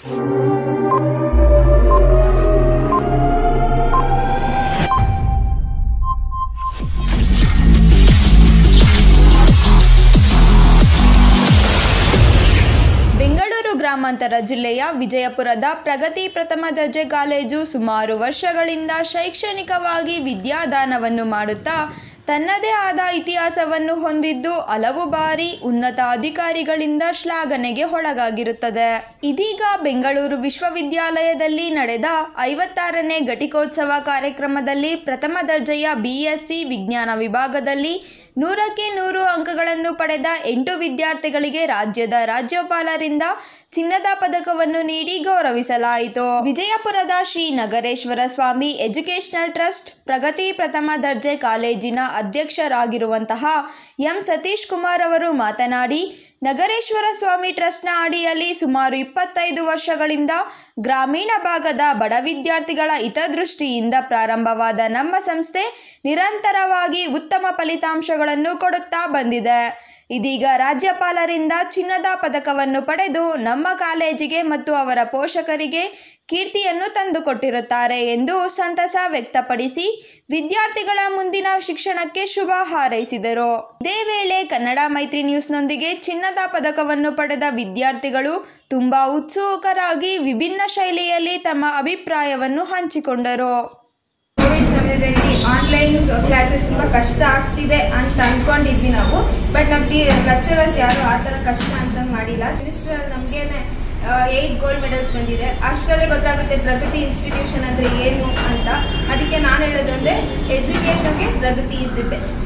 ಬೆಂಗಳೂರು ಗ್ರಾಮಾಂತರ ಜಿಲ್ಲೆಯ ವಿಜಯಪುರದ ಪ್ರಗತಿ ಪ್ರಥಮ ದರ್ಜೆ ಕಾಲೇಜು ಸುಮಾರು ವರ್ಷಗಳಿಂದ ಶೈಕ್ಷಣಿಕವಾಗಿ ವಿದ್ಯಾದಾನವನ್ನು ಮಾಡುತ್ತಾ ತನ್ನದೇ ಆದ ಇತಿಹಾಸವನ್ನು ಹೊಂದಿದ್ದು ಹಲವು ಬಾರಿ ಉನ್ನತ ಅಧಿಕಾರಿಗಳಿಂದ ಶ್ಲಾಘನೆಗೆ ಒಳಗಾಗಿರುತ್ತದೆ ಇದೀಗ ಬೆಂಗಳೂರು ವಿಶ್ವವಿದ್ಯಾಲಯದಲ್ಲಿ ನಡೆದ ಐವತ್ತಾರನೇ ಘಟಿಕೋತ್ಸವ ಕಾರ್ಯಕ್ರಮದಲ್ಲಿ ಪ್ರಥಮ ದರ್ಜೆಯ ಬಿಎಸ್ಸಿ ವಿಜ್ಞಾನ ವಿಭಾಗದಲ್ಲಿ ನೂರಕ್ಕೆ ನೂರು ಅಂಕಗಳನ್ನು ಪಡೆದ ಎಂಟು ವಿದ್ಯಾರ್ಥಿಗಳಿಗೆ ರಾಜ್ಯದ ರಾಜ್ಯಪಾಲರಿಂದ ಚಿನ್ನದ ಪದಕವನ್ನು ನೀಡಿ ಗೌರವಿಸಲಾಯಿತು ವಿಜಯಪುರದ ಶ್ರೀ ನಗರೇಶ್ವರ ಸ್ವಾಮಿ ಎಜುಕೇಶನಲ್ ಟ್ರಸ್ಟ್ ಪ್ರಗತಿ ಪ್ರಥಮ ದರ್ಜೆ ಕಾಲೇಜಿನ ಅಧ್ಯಕ್ಷರಾಗಿರುವಂತಹ ಎಂ ಸತೀಶ್ ಕುಮಾರ್ ಅವರು ಮಾತನಾಡಿ ನಗರೇಶ್ವರ ಸ್ವಾಮಿ ಟ್ರಸ್ಟ್ನ ಅಡಿಯಲ್ಲಿ ಸುಮಾರು ಇಪ್ಪತ್ತೈದು ವರ್ಷಗಳಿಂದ ಗ್ರಾಮೀಣ ಭಾಗದ ಬಡ ವಿದ್ಯಾರ್ಥಿಗಳ ಹಿತದೃಷ್ಟಿಯಿಂದ ಪ್ರಾರಂಭವಾದ ನಮ್ಮ ಸಂಸ್ಥೆ ನಿರಂತರವಾಗಿ ಉತ್ತಮ ಫಲಿತಾಂಶಗಳನ್ನು ಕೊಡುತ್ತಾ ಬಂದಿದೆ ಇದೀಗ ರಾಜ್ಯಪಾಲರಿಂದ ಚಿನ್ನದ ಪದಕವನ್ನು ಪಡೆದು ನಮ್ಮ ಕಾಲೇಜಿಗೆ ಮತ್ತು ಅವರ ಪೋಷಕರಿಗೆ ಕೀರ್ತಿಯನ್ನು ತಂದುಕೊಟ್ಟಿರುತ್ತಾರೆ ಎಂದು ಸಂತಸ ವ್ಯಕ್ತಪಡಿಸಿ ವಿದ್ಯಾರ್ಥಿಗಳ ಮುಂದಿನ ಶಿಕ್ಷಣಕ್ಕೆ ಶುಭ ಹಾರೈಸಿದರು ಇದೇ ವೇಳೆ ಕನ್ನಡ ಮೈತ್ರಿ ನ್ಯೂಸ್ನೊಂದಿಗೆ ಚಿನ್ನದ ಪದಕವನ್ನು ಪಡೆದ ವಿದ್ಯಾರ್ಥಿಗಳು ತುಂಬಾ ಉತ್ಸುಕರಾಗಿ ವಿಭಿನ್ನ ಶೈಲಿಯಲ್ಲಿ ತಮ್ಮ ಅಭಿಪ್ರಾಯವನ್ನು ಹಂಚಿಕೊಂಡರು ಕೋವಿಡ್ ಸಮಯದಲ್ಲಿ ಆನ್ಲೈನ್ ಕ್ಲಾಸಸ್ ತುಂಬ ಕಷ್ಟ ಆಗ್ತಿದೆ ಅಂತ ಅಂದ್ಕೊಂಡಿದ್ವಿ ನಾವು ಬಟ್ ನಮ್ಮ ಟಿ ಲೆಕ್ಚರರ್ಸ್ ಯಾರು ಆ ಥರ ಕಷ್ಟ ಅನ್ಸಂಗೆ ಮಾಡಿಲ್ಲ ಸೆಮಿಸ್ಟ್ರಲ್ಲಿ ನಮಗೆ ಏಯ್ಟ್ ಗೋಲ್ಡ್ ಮೆಡಲ್ಸ್ ಬಂದಿದೆ ಅಷ್ಟರಲ್ಲೇ ಗೊತ್ತಾಗುತ್ತೆ ಪ್ರಗತಿ ಇನ್ಸ್ಟಿಟ್ಯೂಷನ್ ಅಂದರೆ ಏನು ಅಂತ ಅದಕ್ಕೆ ನಾನು ಹೇಳೋದಂದರೆ ಎಜುಕೇಷನ್ಗೆ ಪ್ರಗತಿ ಈಸ್ ದಿ ಬೆಸ್ಟ್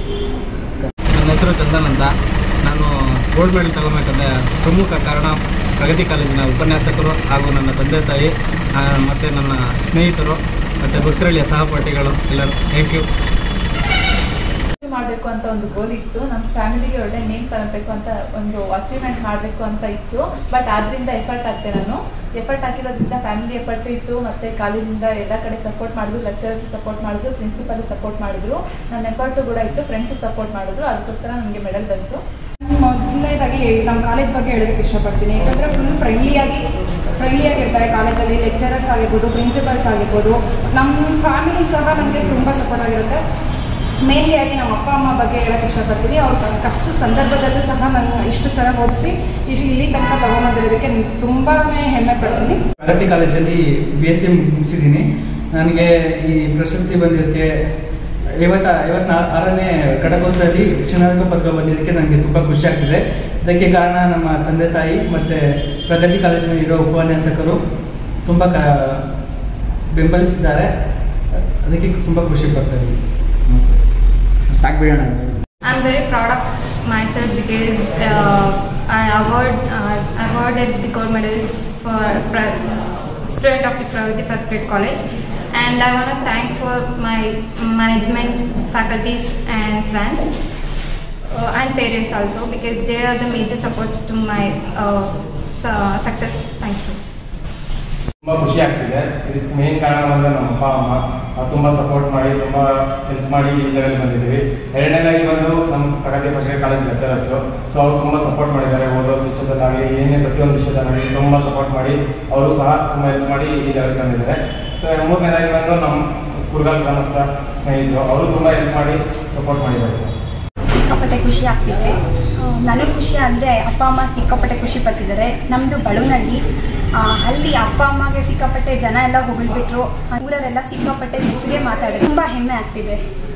ನನ್ನ ಹೆಸರು ಚಂದನ್ ಅಂತ ನಾನು ಗೋಲ್ಡ್ ಮೆಡಲ್ ತಗೋಬೇಕಂದ್ರೆ ಪ್ರಮುಖ ಕಾರಣ ಪ್ರಗತಿ ಕಾಲೇಜಿನ ಉಪನ್ಯಾಸಕರು ಹಾಗೂ ನನ್ನ ತಂದೆ ತಾಯಿ ಆ, ಮತ್ತು ನನ್ನ ಸ್ನೇಹಿತರು ಮತ್ತು ಭಕ್ತರಳ್ಳಿಯ ಸಹಪಾಠಿಗಳು ಎಲ್ಲರೂ ಥ್ಯಾಂಕ್ ಯು ಮಾಡಬೇಕು ಅಂತ ಒಂದು ಗೋಲ್ ಇತ್ತು ನಮ್ಮ ಫ್ಯಾಮಿಲಿಗೆ ಒಳ್ಳೆ ನೇಮ್ ತರಬೇಕು ಅಂತ ಒಂದು ಅಚೀವ್ಮೆಂಟ್ ಮಾಡಬೇಕು ಅಂತ ಇತ್ತು ಬಟ್ ಆದ್ರಿಂದ ಎಫರ್ಟ್ ಹಾಕ್ತೆ ನಾನು ಎಫರ್ಟ್ ಹಾಕಿರೋದ್ರಿಂದ ಫ್ಯಾಮಿಲಿ ಎಫರ್ಟ್ ಇತ್ತು ಮತ್ತು ಕಾಲೇಜಿಂದ ಎಲ್ಲ ಕಡೆ ಸಪೋರ್ಟ್ ಮಾಡಿದ್ರು ಲೆಕ್ಚರರ್ಸ್ ಸಪೋರ್ಟ್ ಮಾಡಿದ್ರು ಪ್ರಿನ್ಸಿಪಲ್ ಸಪೋರ್ಟ್ ಮಾಡಿದ್ರು ನನ್ನ ಎಫರ್ಟು ಕೂಡ ಇತ್ತು ಫ್ರೆಂಡ್ಸು ಸಪೋರ್ಟ್ ಮಾಡಿದ್ರು ಅದಕ್ಕೋಸ್ಕರ ನನಗೆ ಮೆಡಲ್ ಬಂತು ಮೊದಲನೇದಾಗಿ ನಮ್ಮ ಕಾಲೇಜ್ ಬಗ್ಗೆ ಹೇಳೋದಕ್ಕೆ ಇಷ್ಟಪಡ್ತೀನಿ ಯಾಕಂದರೆ ಫುಲ್ ಫ್ರೆಂಡ್ಲಿಯಾಗಿ ಫ್ರೆಂಡ್ಲಿಯಾಗಿ ಇರ್ತಾರೆ ಕಾಲೇಜಲ್ಲಿ ಲೆಕ್ಚರರ್ಸ್ ಆಗಿರ್ಬೋದು ಪ್ರಿನ್ಸಿಪಲ್ಸ್ ಆಗಿರ್ಬೋದು ನಮ್ಮ ಫ್ಯಾಮಿಲಿ ಸಹ ನಮಗೆ ತುಂಬ ಸಪೋರ್ಟ್ ಆಗಿರುತ್ತೆ ಮೇನ್ಲಿ ಆಗಿ ನಮ್ಮ ಅಪ್ಪ ಅಮ್ಮ ಬಗ್ಗೆ ಹೇಳೋಕ್ಕೆ ಇಷ್ಟಪಡ್ತೀನಿ ಅವ್ರ ಕಷ್ಟ ಸಂದರ್ಭದಲ್ಲೂ ಸಹ ನನ್ನ ಇಷ್ಟು ಚೆನ್ನಾಗಿ ಓದಿಸಿ ಇಷ್ಟು ಇಲ್ಲಿ ತನಕ ತೊಗೊಂಬಂದಿರೋದಕ್ಕೆ ತುಂಬಾ ಹೆಮ್ಮೆ ಪಡ್ತೀನಿ ಪ್ರಗತಿ ಕಾಲೇಜಲ್ಲಿ ಬಿ ಎಸ್ ಸಿ ಮುಗಿಸಿದ್ದೀನಿ ನನಗೆ ಈ ಪ್ರಶಸ್ತಿ ಬಂದಿದ್ದಕ್ಕೆ ಐವತ್ತ ಐವತ್ನಾ ಆರನೇ ಘಟಕೋತ್ಸವದಲ್ಲಿ ಚಿನ್ನದ ಪದಕ ಬಂದಿದ್ದಕ್ಕೆ ನನಗೆ ತುಂಬ ಖುಷಿ ಆಗ್ತಿದೆ ಇದಕ್ಕೆ ಕಾರಣ ನಮ್ಮ ತಂದೆ ತಾಯಿ ಮತ್ತು ಪ್ರಗತಿ ಕಾಲೇಜಿನಲ್ಲಿ ಇರೋ ಉಪನ್ಯಾಸಕರು ತುಂಬ ಕ ಬೆಂಬಲಿಸಿದ್ದಾರೆ ಅದಕ್ಕೆ ತುಂಬ ಖುಷಿ ಪಡ್ತಾ ಇದ್ದೀನಿ ಸಾಕ್ಬಿಡೋಣ I'm very proud of myself because uh, I award uh, awarded the gold medals for pre- student of the Pravati First Grade College, and I want to thank for my management, faculties, and friends, uh, and parents also because they are the major supports to my uh, su- success. Thank you. ತುಂಬ ಖುಷಿ ಆಗ್ತಿದೆ ಇದಕ್ಕೆ main ಕಾರಣ ಬಂದರೆ ನಮ್ಮ ಅಪ್ಪ ಅಮ್ಮ ಅವ್ರು ತುಂಬ ಸಪೋರ್ಟ್ ಮಾಡಿ ತುಂಬ ಹೆಲ್ಪ್ ಮಾಡಿ ಈ ಲೆವೆಲ್ ಬಂದಿದ್ದೀವಿ ಎರಡನೇದಾಗಿ ಬಂದು ನಮ್ಮ ಪ್ರಗತಿ ಪಕ್ಷ ಕಾಲೇಜ್ ಲೆಕ್ಚರರ್ಸು ಸೊ ಅವರು ತುಂಬ ಸಪೋರ್ಟ್ ಮಾಡಿದ್ದಾರೆ ಓದೋ ವಿಷಯದಲ್ಲಾಗಲಿ ಏನೇ ಪ್ರತಿಯೊಂದು ವಿಷಯದಲ್ಲಾಗಲಿ ತುಂಬ ಸಪೋರ್ಟ್ ಮಾಡಿ ಅವರು ಸಹ ತುಂಬ ಹೆಲ್ಪ್ ಮಾಡಿ ಈ ಲೆವೆಲ್ ಬಂದಿದ್ದಾರೆ ಸೊ ಮೂರನೇದಾಗಿ ಬಂದು ನಮ್ಮ ಕುರ್ಗಾಲ್ ಗ್ರಾಮಸ್ಥ ಸ್ನೇಹಿತರು ಅವರು ತುಂಬ ಹೆಲ್ಪ್ ಮಾಡಿ ಸಪೋರ್ಟ್ ಮಾಡಿದ್ದಾರೆ ಸರ್ ಸಿಕ್ಕಾಪಟ್ಟೆ ಖುಷಿ ಆಗ್ತಿದೆ ಆ, ನನಗೆ ಖುಷಿ ಅಂದರೆ ಅಪ್ಪ ಅಮ್ಮ ಸಿಕ್ಕಾಪಟ್ಟೆ ಖುಷಿ ಪಟ್ಟಿದ್ದಾರೆ ನಮ್ಮದು ಬಳುನಲ್ಲಿ ಆ, ಅಲ್ಲಿ ಅಪ್ಪ ಅಮ್ಮಗೆ ಸಿಕ್ಕಾಪಟ್ಟೆ ಜನ ಎಲ್ಲ ಹೊಗಳ್ಬಿಟ್ರು ಊರಲ್ಲೆಲ್ಲ ಸಿಕ್ಕಾಪಟ್ಟೆ ಮೆಚ್ಚುಗೆ ಮಾತಾಡಿದ್ರು ತುಂಬ ಹೆಮ್ಮೆ ಆಗ್ತಿದೆ